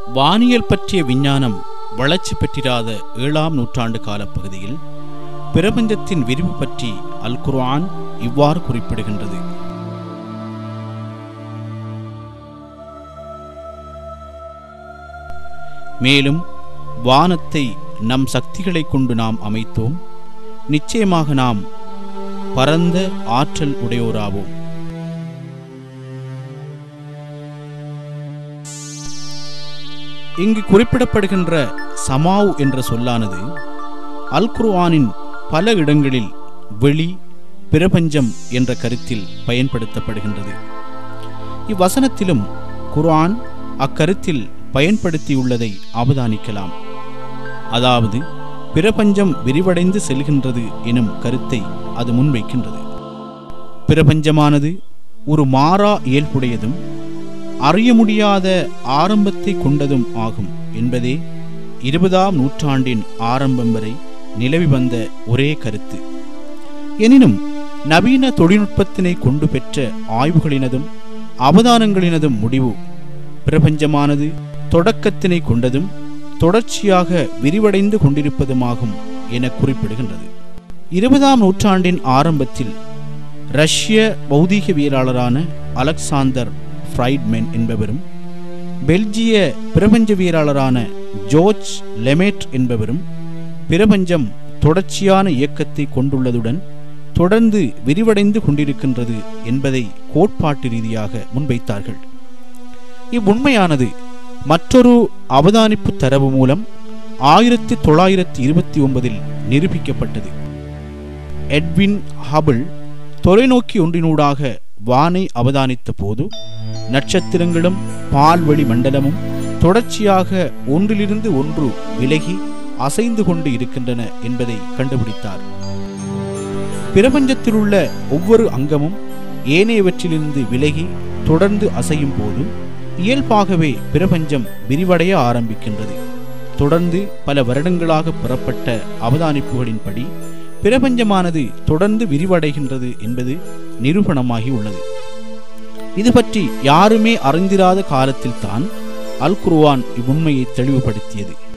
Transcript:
வானியல் பற்றிய விஞ்ஞானம் வளர்ச்சி பெற்றிராத ஏழாம் நூற்றாண்டு காலப்பகுதியில் பிரபஞ்சத்தின் விரிவு பற்றி அல் குர்ஆன் இவ்வாறு குறிப்பிடுகின்றது மேலும் வானத்தை நம் சக்திகளைக் கொண்டு நாம் அமைத்தோம் நிச்சயமாக நாம் பரந்த ஆற்றல் உடையோராவோம் இங்கு குறிப்பிடப்படுகின்ற சமாவ் என்ற சொல்லானது அல் குர்ஆனின் பல இடங்களில் வெளி பிரபஞ்சம் என்ற கருத்தில் பயன்படுத்தப்படுகின்றது இவ்வசனத்திலும் குர்ஆன் அக்கருத்தில் பயன்படுத்தியுள்ளதை அவதானிக்கலாம் அதாவது பிரபஞ்சம் விரிவடைந்து செல்கின்றது எனும் கருத்தை அது முன்வைக்கின்றது பிரபஞ்சமானது ஒரு மாறா இயல்புடையதும் அறிய முடியாத ஆரம்பத்தை கொண்டதும் ஆகும் என்பதே இருபதாம் நூற்றாண்டின் ஆரம்பம் வரை நிலவி வந்த ஒரே கருத்து எனினும் நவீன தொழில்நுட்பத்தினை கொண்டு பெற்ற ஆய்வுகளினதும் அவதானங்களினதும் முடிவு பிரபஞ்சமானது தொடக்கத்தினை கொண்டதும் தொடர்ச்சியாக விரிவடைந்து கொண்டிருப்பதுமாகும் என குறிப்பிடுகின்றது இருபதாம் நூற்றாண்டின் ஆரம்பத்தில் ரஷ்ய பௌதீகவியலாளரான அலெக்சாந்தர் ஃப்ரைட்மென் என்பவரும் பெல்ஜிய பிரபஞ்சவியலாளரான ஜோர்ஜ் லெமேட் என்பவரும் பிரபஞ்சம் தொடர்ச்சியான இயக்கத்தை கொண்டுள்ளதுடன் தொடர்ந்து விரிவடைந்து கொண்டிருக்கின்றது என்பதை கோட்பாட்டு ரீதியாக முன்வைத்தார்கள் இவ்வுண்மையானது மற்றொரு அவதானிப்பு தரவு மூலம் ஆயிரத்தி தொள்ளாயிரத்தி இருபத்தி ஒன்பதில் நிரூபிக்கப்பட்டது எட்வின் ஹபிள் தொலைநோக்கி ஒன்றினூடாக வானை அவதானித்த போது நட்சத்திரங்களும் பால்வெளி மண்டலமும் தொடர்ச்சியாக ஒன்றிலிருந்து ஒன்று விலகி அசைந்து கொண்டு இருக்கின்றன என்பதை கண்டுபிடித்தார் பிரபஞ்சத்திலுள்ள ஒவ்வொரு அங்கமும் ஏனையவற்றிலிருந்து விலகி தொடர்ந்து அசையும் போது இயல்பாகவே பிரபஞ்சம் விரிவடைய ஆரம்பிக்கின்றது தொடர்ந்து பல வருடங்களாக பெறப்பட்ட அவதானிப்புகளின்படி பிரபஞ்சமானது தொடர்ந்து விரிவடைகின்றது என்பது நிரூபணமாகி உள்ளது இது பற்றி யாருமே அறிந்திராத காலத்தில்தான் அல் குர்ஆன் இவ்வுண்மையை தெளிவுபடுத்தியது